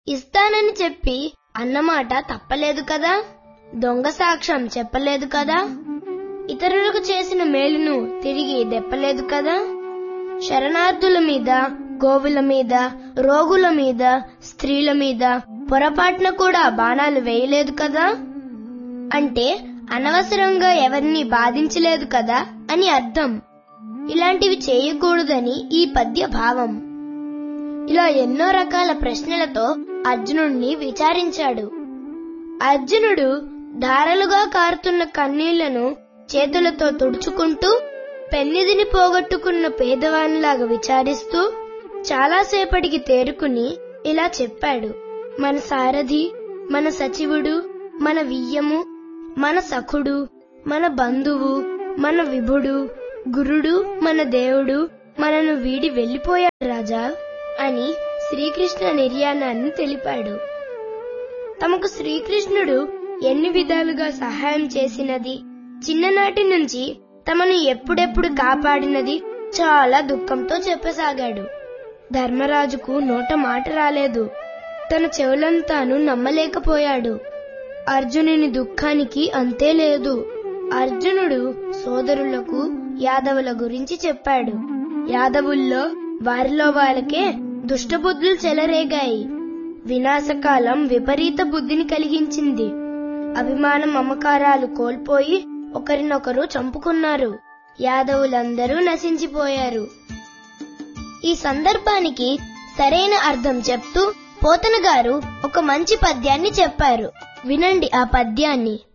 ఇస్తానని చెప్పి అన్నమాట తప్పలేదు కదా దొంగ సాక్ష్యం చెప్పలేదు కదా ఇతరులకు చేసిన మేలును తిరిగి దెప్పలేదు కదా శరణార్థుల మీద గోవుల మీద రోగుల మీద స్త్రీల మీద పొరపాటున కూడా బాణాలు వేయలేదు కదా అంటే అనవసరంగా ఎవరిని బాధించలేదు కదా అని అర్థం ఇలాంటివి చేయకూడదని ఈ పద్య భావం ఇలా ఎన్నో రకాల ప్రశ్నలతో అర్జునుడిని విచారించాడు అర్జునుడు ధారలుగా కారుతున్న కన్నీళ్లను చేతులతో తుడుచుకుంటూ పెన్నిదిని పోగొట్టుకున్న పేదవానిలాగా విచారిస్తూ చాలాసేపటికి తేరుకుని ఇలా చెప్పాడు మన సారథి మన సచివుడు మన వియ్యము మన సఖుడు మన బంధువు మన విభుడు గురుడు మన దేవుడు మనను వీడి వెళ్లిపోయాడు రాజా అని శ్రీకృష్ణ నిర్యాణాన్ని తెలిపాడు తమకు శ్రీకృష్ణుడు ఎన్ని విధాలుగా సహాయం చేసినది చిన్ననాటి నుంచి తమను ఎప్పుడెప్పుడు కాపాడినది చాలా దుఃఖంతో చెప్పసాగాడు ధర్మరాజుకు నోట మాట రాలేదు తన చెవులను తాను నమ్మలేకపోయాడు అర్జునుని దుఃఖానికి అంతే లేదు అర్జునుడు సోదరులకు యాదవుల గురించి చెప్పాడు యాదవుల్లో వారిలో వాళ్ళకే దుష్టబుద్ధులు చెలరేగాయి వినాశకాలం విపరీత బుద్ధిని కలిగించింది అభిమాన మమకారాలు కోల్పోయి ఒకరినొకరు చంపుకున్నారు యాదవులందరూ నశించిపోయారు ఈ సందర్భానికి సరైన అర్థం చెప్తూ పోతన గారు ఒక మంచి పద్యాన్ని చెప్పారు వినండి ఆ పద్యాన్ని